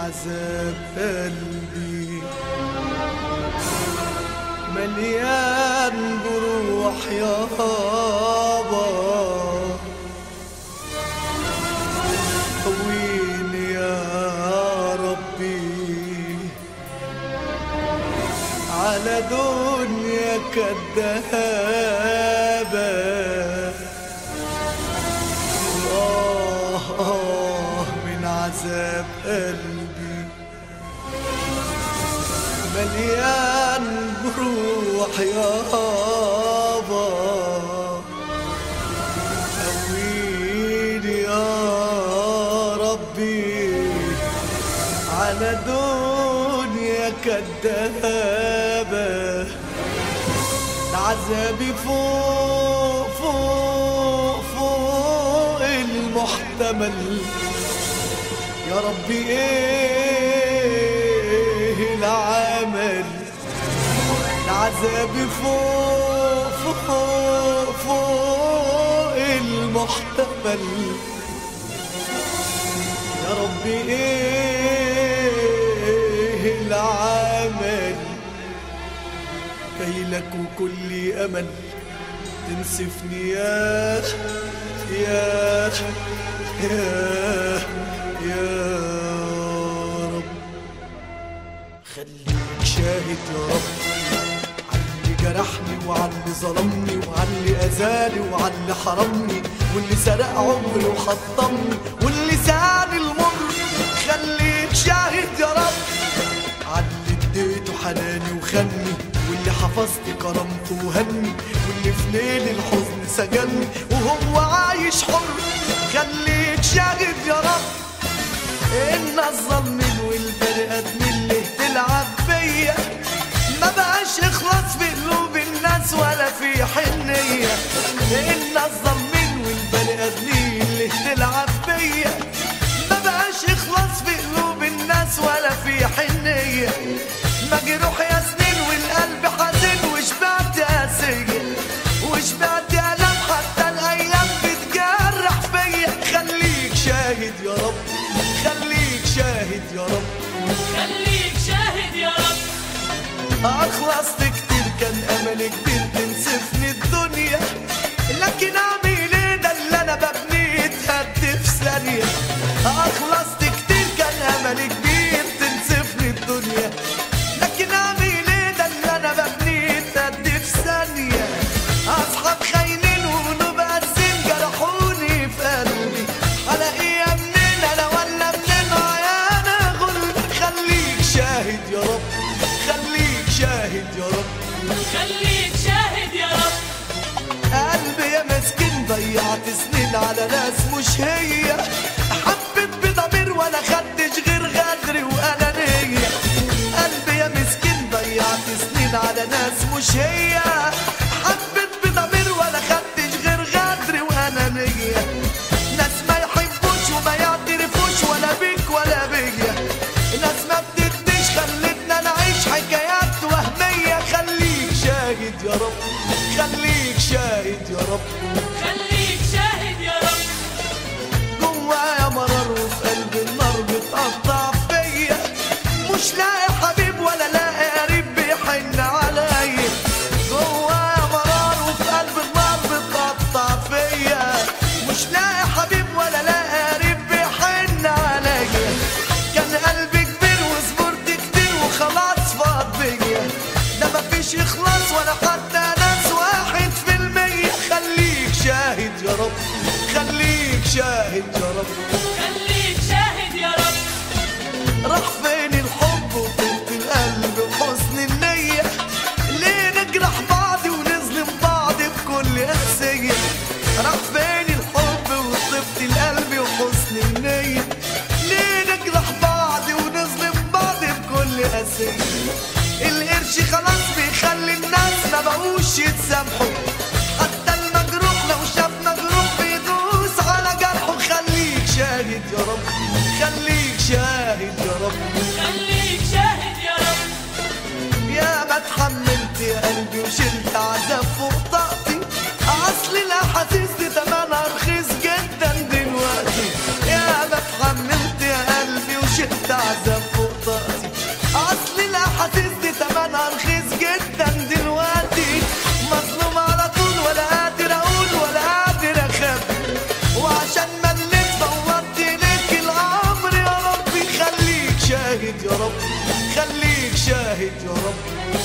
عذاب قلبي مليان جروح يابا طويل يا ربي على دنيا كدابة آه آه من عذاب قلبي مليان بروح يابا قويني يا ربي على دنيا كدابة عذابي فوق فوق فوق المحتمل يا ربي ايه العمل عذابي فوق فوق فوق المحتمل يا ربي ايه العمل كيلك وكل امل تنسفني يا يا يا يا رب خليك شاهد يا رب عاللي جرحني وعاللي ظلمني وعاللي اذاني وعاللي حرمني واللي سرق عمري وحطمني واللي ساني المر خليك شاهد يا رب عاللي اديته حناني وخني واللي حفظت كرامته وهني واللي في ليل الحزن سجني وهو عايش حر خليك شاهد يا رب ان الظالمين والبني ادمين اللي تلعب فيا ما بقاش اخلاص في قلوب الناس ولا في حنيه ان الظالمين والبني ادمين اللي تلعب فيا ما بقاش اخلاص في قلوب الناس ولا في حنيه مجروح يا سنين والقلب حزين وشبعت قاسيه وشبعت الم حتى الايام بتجرح فيا خليك شاهد يا رب خليك شاهد يا رب خليك شاهد يا رب أخلصت كتير كان أملي كبير تنسفني الدنيا لكن أعمل إيه ده اللي أنا ببنيه اتهد في ثانية أخلصت كتير كان أملي كبير تنسفني الدنيا لكن أعمل إيه ده اللي أنا ببنيه اتهد في ثانية أصحاب خاينين وقلوب قاسين جرحوني في قلبي هلاقيها منين أنا ولا منين يا أنا غل خليك شاهد يا رب خليك شاهد يا رب خليك شاهد يا رب قلبي يا مسكين ضيعت سنين على ناس مش هي حبيت بضمير ولا خدتش غير غدر وأنانية قلبي يا مسكين ضيعت سنين على ناس مش هي حبيت بضمير ولا خدتش غير غدر وأنانية ناس ما يحبوش وما يعترفوش ولا بيك ولا بيا ناس ما بتديش خلتنا نعيش حكايات وهمية خليك شاهد يا رب خليك شاهد يا رب خليك شاهد يا رب جوايا مرار وفي قلبي النار بتقطع فيا مش لاقي حبيب ولا لاقي قريب بيحن عليا جوايا مرار وفي قلبي النار بتقطع فيا مش لاقي حبيب ولا لاقي قريب بيحن عليا كان قلبي كبير وصبرت كتير وخلاص فاض بيا ده مفيش اخلاص ولا حتى ناس واحد في المية خليك شاهد يا رب خليك شاهد يا رب خليك شاهد يا رب راح فين الحب وطيبة القلب وحسن النية ليه نجرح بعض ونظلم بعض بكل قاسية راح فين الحب وطيبة القلب وحسن النية ليه نجرح بعض ونظلم بعض بكل قاسية القرش خلاص بيخلي الناس ما بقوش يتسامحوا حتى المجروح لو شاف مجروح بيدوس على جرحه خليك شاهد يا رب خليك شاهد يا رب خليك شاهد يا رب يا ما اتحملت يا قلبي وشلت عذاب فوق طاقتي اصل الاحاسيس دي تمنها رخيص جدا دلوقتي يا ما اتحملت يا قلبي وشلت عذاب شاهد يا رب